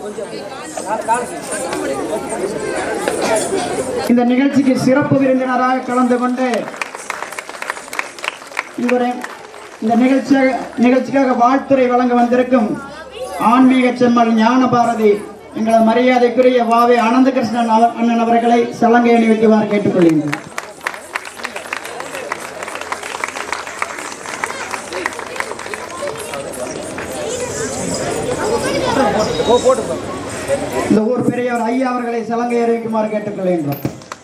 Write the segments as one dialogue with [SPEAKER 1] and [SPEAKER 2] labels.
[SPEAKER 1] இந்த நிகழ்ச்சிக்கு சிறப்பு விருந்தினராக கலந்து கொண்டு இங்குறை இந்த நிகழ்ச்சியாக நிகழ்ச்சிக்காக வாழ்த்துறை வழங்க வந்திருக்கும் ஆன்மீக செம்மல் ஞான பாரதி எங்களது மரியாதைக்குரிய வாவே அனந்தகிருஷ்ணன் அவ- அண்ணன் அவர்களை சலங்கை அணிவிக்குமாறு கேட்டுக்கொள்கின்றேன் இந்த ஊர் பெரியவர் ஐயா அவர்களை சலங்கை அறிவிக்குமாறு கேட்டுக்கொள்கின்றோம்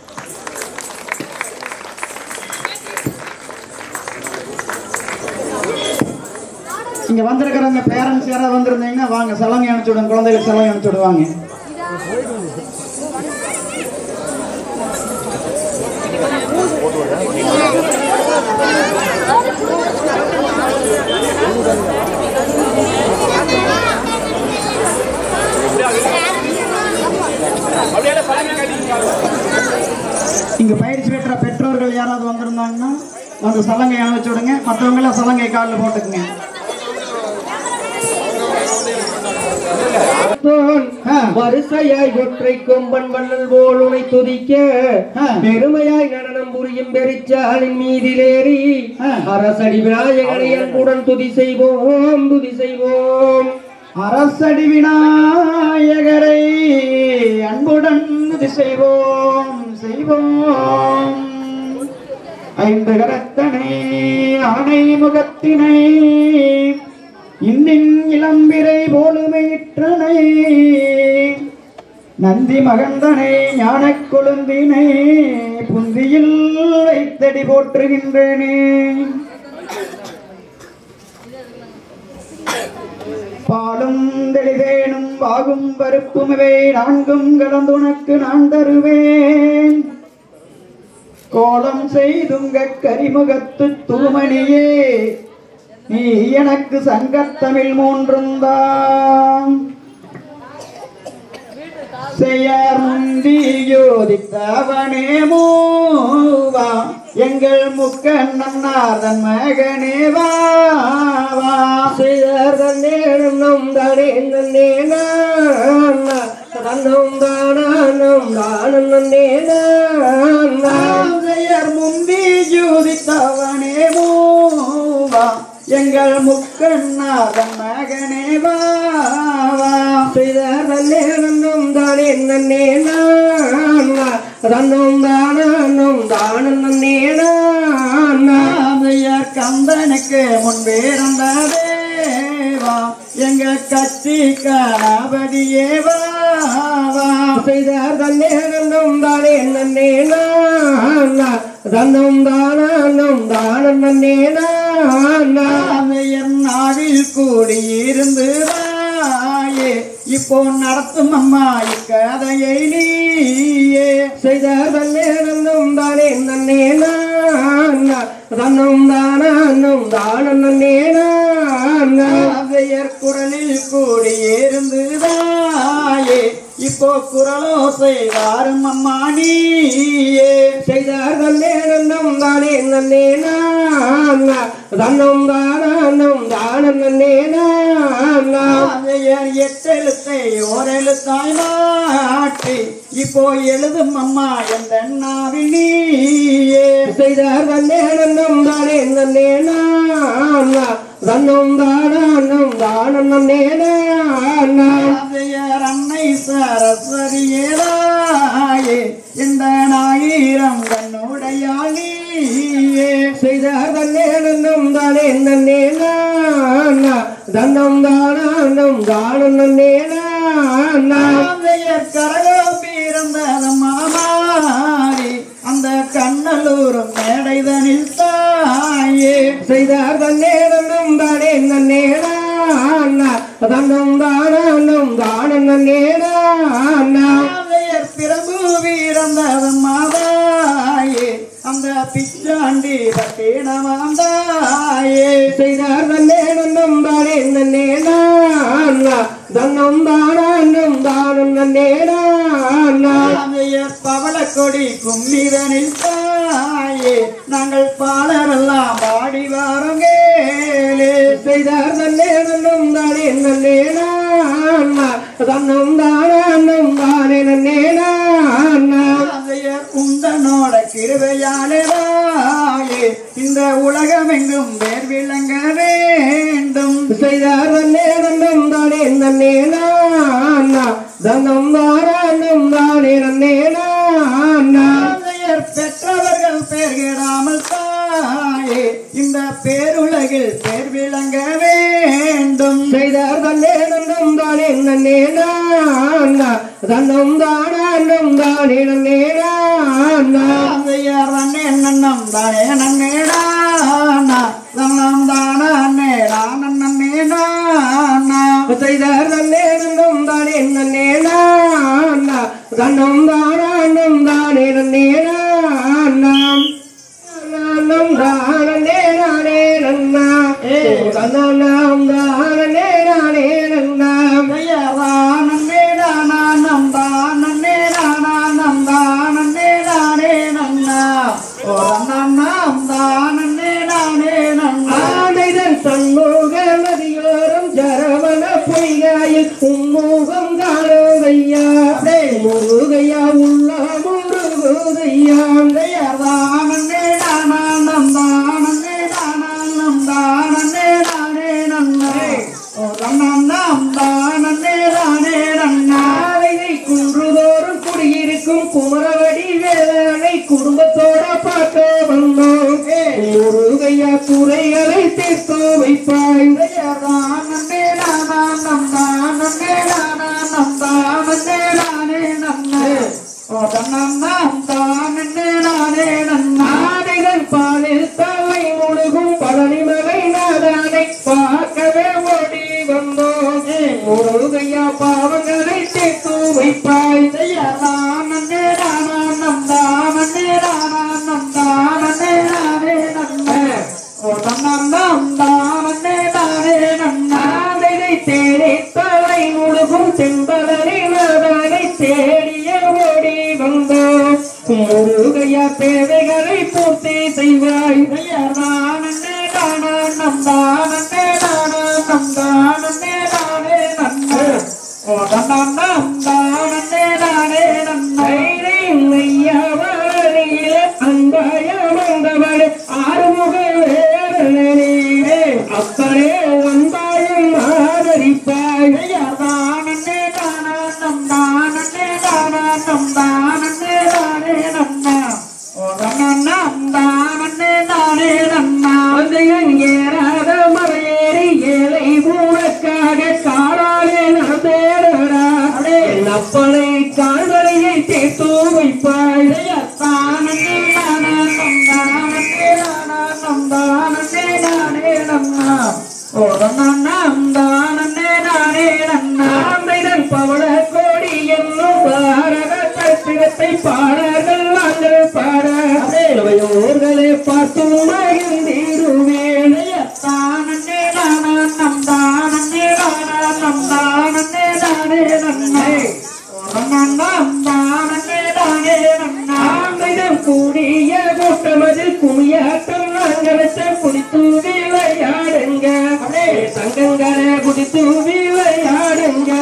[SPEAKER 1] இங்க வந்திருக்கிறவங்க பேரண்ட்ஸ் யாராவது வந்திருந்தீங்கன்னா வாங்க சலங்கை அனுப்பிச்சு விடுங்க குழந்தைகளுக்கு சலங்கை அனுப்பிச்சு விடுவாங்க இங்க பயிற்சி பெற்ற பெற்றோர்கள் யாராவது வந்திருந்தாங்கன்னா வந்து சலங்கை அனுப்பிச்சு விடுங்க மற்றவங்க எல்லாம் சலங்கை காலில் போட்டுக்குங்க
[SPEAKER 2] தோன்
[SPEAKER 1] ஆ.
[SPEAKER 2] வரிசையாய் ஒற்றை கொம்பன் வள்ளல் போல் உனை துதிக்க
[SPEAKER 1] ஆ.
[SPEAKER 2] பெருமையாய் நடனம் புரியும் பெரிச்சாலின் மீதிலேறி
[SPEAKER 1] ஆ.
[SPEAKER 2] அரசடி விநாயகனை அன்புடன் துதி செய்வோம் துதி செய்வோம்
[SPEAKER 1] அரசடி விநாயகரை அன்புடன் இது செய்வோம் செய்வோம் ஐந்து கரத்தனை ஆணை முகத்தினை இன்னின் இளம்பிரை போலுமையிற்றனை நந்தி மகந்தனை ஞானக் கொழுந்தினை புந்தியில் வைத்தடி போற்றுகின்றேனே பாலும் தெளிதேனும் வாகும் பருப்புமவே நான்கும் கலந்துனக்கு நான் தருவேன் கோலம் செய்துங்க கரிமுகத்து தூமணியே நீ எனக்கு சங்கத்தமிழ் மூன்றும் தான் செயர் முந்தி யோதித்தவனே மூவா எங்கள் முக்கண்ணன்னார் தன் மகனே வா வா
[SPEAKER 2] செய்தார் தன்னேனும் நம் தானே நன்னே தன்னம் தானம் தானம் நன்னே
[SPEAKER 1] பெயர் முந்தி ஜோதித்தவனே மூவா எங்கள் முக்கண்ணாதன் மகனே வா வா
[SPEAKER 2] செய்தார் தன்னேனும் தானே நன்னே தன்னம் தானம் தானம் நன்னே
[SPEAKER 1] பெயர் கந்தனுக்கு முன்பேறந்த தேவா எங்க கட்சி கணபதியே வா வா
[SPEAKER 2] செய்தார் தன்னேனும் தானே நன்னே தன்னம் தானம் தானம் நன்னே
[SPEAKER 1] பெயர் நாவில் கூடியிருந்து வாயே இப்போ நடத்தும் அம்மா இக்கதையை நீயே
[SPEAKER 2] செய்தார் தன்னேனும் தானே நன்னே தன்னம் தானம் தானம் நன்னே
[SPEAKER 1] பெயர் குரலில் கூடியிருந்து தாயே இப்போ குரலோ செய்வாரும் அம்மா நீயே
[SPEAKER 2] செய்தார் தன்னேனும் தானே நன்னே தன்னம் தானம் தானம் நன்னே
[SPEAKER 1] பெயர் எட்டெழுத்தை ஓரெழுத்தாய் மாட்டி இப்போ எழுதும் அம்மா எந்த நாவில் நீயே
[SPEAKER 2] செய்தார் தன்னேனும் தானே நன்னே தன்னம் தானம் தானம் நன்னே
[SPEAKER 1] பெயர் அன்னை சரஸ்வதியேதாயே இந்த ஆயிரம் கண்ணுடையாள் நீயே
[SPEAKER 2] செய்தார் தன்னேனும் தானே நன்னே தன்னம் தானம் தானம் நன்னே
[SPEAKER 1] பெயர் கரகோ பிறந்த மாமாரி அந்த கண்ணலூரும் மேடைதனில் தாயே
[SPEAKER 2] செய்தார் தன்னேனும் தானே நன்னே தன்னம் தானம் தானம் நன்னே
[SPEAKER 1] பெயர் பிரபு வீரந்த மாதாயே அந்த பிச்சாண்டி பட்டினமாந்தாயே
[SPEAKER 2] செய்தார் தன்னேனும் தானே நன்னே தன்னம் தானம் தானம் நன்னே
[SPEAKER 1] பெயர் பவளக்கொடி கும்மிதனில் தாயே நாங்கள் பாடரெல்லாம் பாடி வாரோங்கேலே
[SPEAKER 2] செய்தார் தன்னேனும் தானே நன்னே தன்னம் தானம் தானே நன்னேனா
[SPEAKER 1] ஆந்தையர் உந்தனோட கிருபையாலே இந்த உலகமெங்கும் வேர் விளங்க வேண்டும்
[SPEAKER 2] செய்தார் நன்னே நன்னம் தானே நன்னேனா தன்னம் தானம் தானே நன்னேனா
[SPEAKER 1] ஆந்தையர் பெற்றவர்கள் பேர் கெடாமல் தாயே இந்த பேருலகில் பேர் விளங்க வேண்டும்
[SPEAKER 2] செய்தார் தன்னே நன்னம் தானே நன்னேனா தன்னம் தானம் தானே நன்னேனா
[SPEAKER 1] ஆந்தையர் அண்ணே நன்னம் தானே நன்னேடா தன்னம் தான அண்ணேடா நன்னேடா
[SPEAKER 2] செய்தார் நன்னே நன்னம் தானே நன்னேனா தன்னம் தானம் தானே நன்னேனா நன்னம் தானே நானே நன்னா தன்னம் தானே நானே நன்னா ஆனைதன் சண்முக நதியோரம் ஜரவன பொய்காயில் உன்முகம் காணுதையா முருகையா உள்ள முருகுதையா ஆனையை குன்றுதோறும் குடியிருக்கும் குமரவடி வேதனை குடும்பத்தோட பார்க்க வந்தோம் முருகையா குறைகளை தீர்த்து வைப்பாய் ஆனைகள் பாலில் தலை முழுகும் பழனிமலை நாதானை பார்க்கவே ஓடி வந்தோம் முருகையா பாவங்களை தீர்த்து வைப்பாய் ஆனையை தேடி தலை முழுகும் செம்பலனை நாதானை தேடிய ஓடி வந்தோம் முருகையா தேவைகளை பூர்த்தி செய்வாய் அப்பனே வந்தாயும் ஆதரிப்பாய் அந்தையன் ஏறாத மலையேறி ஏழை பூனக்காக காடாலே நடந்தேடா என் அப்பனை கால்வரையை தேர்த்து வைப்பாய் ஆந்தைதன் பவள கோடி என்னும் பாரத கட்டிடத்தை பாடர்கள் நாங்கள் பாட ஊர்களே பார்த்து மகிழ்ந்திடுவேன் ஆந்தைதன் கூடிய கூட்டமது குமியாட்டம் நாங்கள் குடித்து விளையாடுங்க சங்கங்களை குடித்து விளையாடுங்க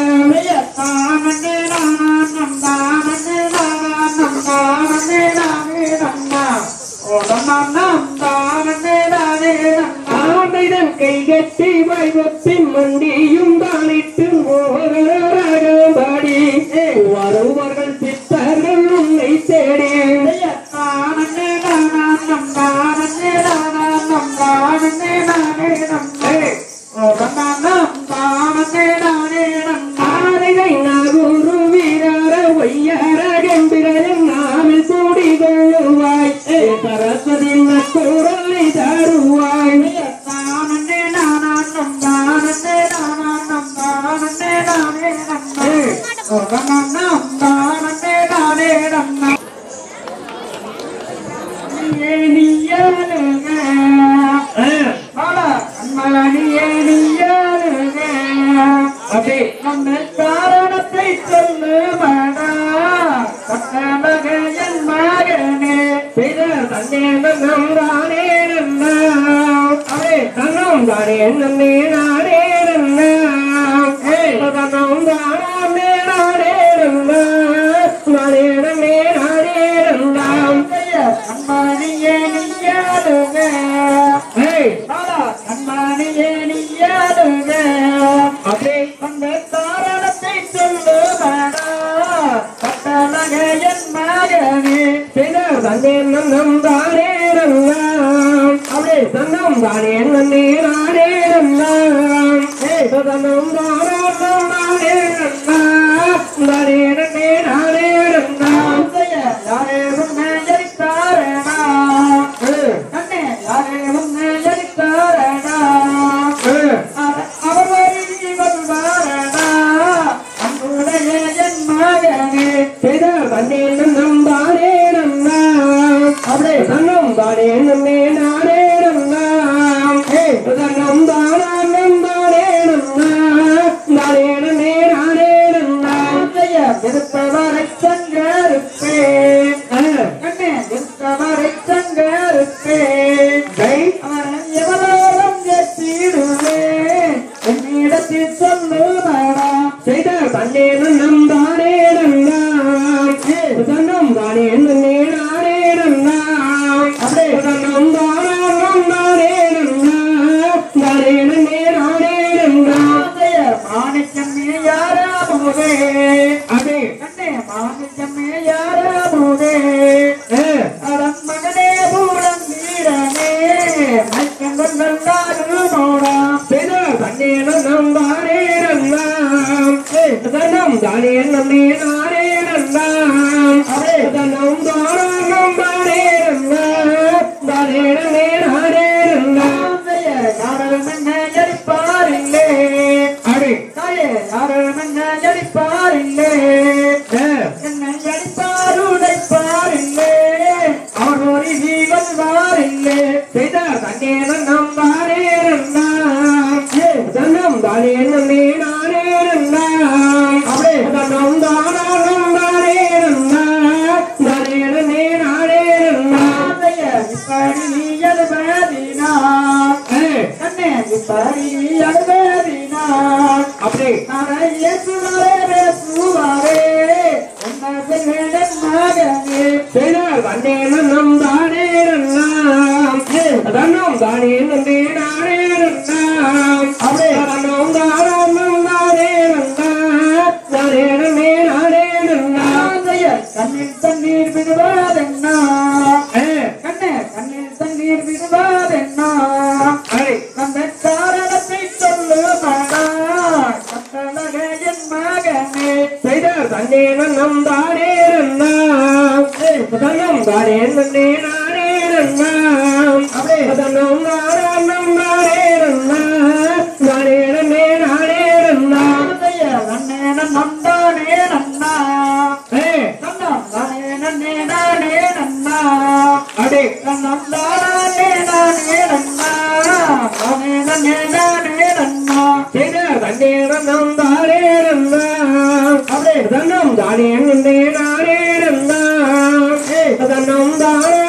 [SPEAKER 2] ஆந்தைதன் கை கட்டி வைவத்தின் மண்டியும் தானிட்டு மோகராக பாடி வருவர்கள் சித்தர்கள் உன்னை தேடி ஆரையை நாகூரு வீரர வையார கம்பிரன் நாவில் கூடி கொள்ளுவாய் சரஸ்வதி நக்கூரலை தருவாய் அப்படி
[SPEAKER 1] நம்ம காரணத்தை சொல்லுவாடா கட்டமக என் மகனே
[SPEAKER 2] பிறர் தன்னேனம் தானே நன்னா அவே தன்னம் தானே நன்னே நானே நன்னா தன்னம் தானே தன்னே நன்னம் தானே நன்னாம் அப்படியே தன்னம் தானே நன்னே நானே நன்னாம் தன்னம் தானம் தானே நன்னாம் தானே நன்னே நானே நன்னாம்
[SPEAKER 1] யாரே உன்னை ஜெயித்தாரேனா கண்ணே யாரே உன்னை ஜெயித்தாரேனா அவர் வழி வருவாரேனா அன்புடைய என் மகனே
[SPEAKER 2] செய்தார் தன்னே நன்னம் தானே நன்னாம் அப்படியே தன்னம் தானே நன்னே நானே நன்னாம் தன்னம் தானம் தானே நன்னாம் தானே நன்னே நானே நன்னாம்
[SPEAKER 1] இருப்பவரை சங்கருப்பேன் கண்ணே இருப்பவரை சங்கருப்பேன்
[SPEAKER 2] ஜெய்
[SPEAKER 1] அவன் எவரோடும் எத்திடுவேன் என்னிடத்தில் சொல்லுவாடா
[SPEAKER 2] செய்தார் தன்னே நன்னம் தானே நன்னாம் தன்னம் தானே நன்னே நானே நன்னாம்
[SPEAKER 1] அப்படியே
[SPEAKER 2] தன்னம் தானம் தானே நன்னாம் தானே நன்னே நானே நன்னாம்
[SPEAKER 1] மாணிக்கமே யாராமுதே
[SPEAKER 2] அதே
[SPEAKER 1] கண்ணே மாணிக்கமே யாராமுதே அடம் மகனே பூரம் வீரனே மைக்கங்கள் நல்லாடுமோடா
[SPEAKER 2] செய்தார் தன்னே நன்னம் தானே நன்னாம் தன்னம் தானே நன்னே நானே நன்னாம் தன்னம் தானம் தானே நன்னாம் தானே நன்னே நானே நன்னாம்
[SPEAKER 1] யாரும் என்ன ஜடிப்பாரில்லே
[SPEAKER 2] அடே
[SPEAKER 1] தாயே யாரும் என்ன ஜடிப்பாரில்லே என்னை ஜடிப்பார் உடைப்பாரில்லே அவர் ஒரு ஜீவன் வாரில்லே
[SPEAKER 2] செய்தார் தன்னே நன்னம் தானே நன்னாம் தன்னம் தானே நன்னே நானே நன்னாம்
[SPEAKER 1] அப்படியே.
[SPEAKER 2] தன்னம் தானம் தானே நன்னாம் தானே நன்னே நானே நன்னாம்
[SPEAKER 1] தாயே இப்படி எழுபதினார் கண்ணே இப்படி எழுபதினார்
[SPEAKER 2] அப்படி
[SPEAKER 1] நிறைய சுவரே சுவாரே உன்னது வேடன் மகனே
[SPEAKER 2] செய்தார் தன்னே நன்னம் தானே நன்னாம் தன்னம் தானே நன்னே நானே நன்னாம்
[SPEAKER 1] அப்படியே.
[SPEAKER 2] தன்னம் தானம் தானே நன்னாம் தானே நன்னே நானே நன்னாம்
[SPEAKER 1] தாயே கண்ணில் தண்ணீர் விடுவதென்னா கண்ணே கண்ணில் தண்ணீர் விடுவதென்னா
[SPEAKER 2] அடே
[SPEAKER 1] அந்த காரணத்தை சொல்லுமடா கட்டழக என் மகனே
[SPEAKER 2] செய்தார் தன்னே நன்னம் தானே நன்னாம் தன்னம் தானே நன்னே நானே நன்னாம்
[SPEAKER 1] அப்படியே.
[SPEAKER 2] தன்னம் தானம் தானே நன்னாம் தானே நன்னே நானே நன்னாம்
[SPEAKER 1] தாயே நன்னே நந்தானே நன்னா
[SPEAKER 2] ஏ
[SPEAKER 1] நன்னா நானே நன்னே நானே நன்னா
[SPEAKER 2] அடே
[SPEAKER 1] நந்தானே நானே நன்னா நானே நன்னே நானே நன்னா
[SPEAKER 2] செய்தார் தன்னே நன்னம் தானே நன்னாம்
[SPEAKER 1] அப்படியே.
[SPEAKER 2] தன்னம் தானே நன்னே நானே நன்னாம் தன்னம் தானம்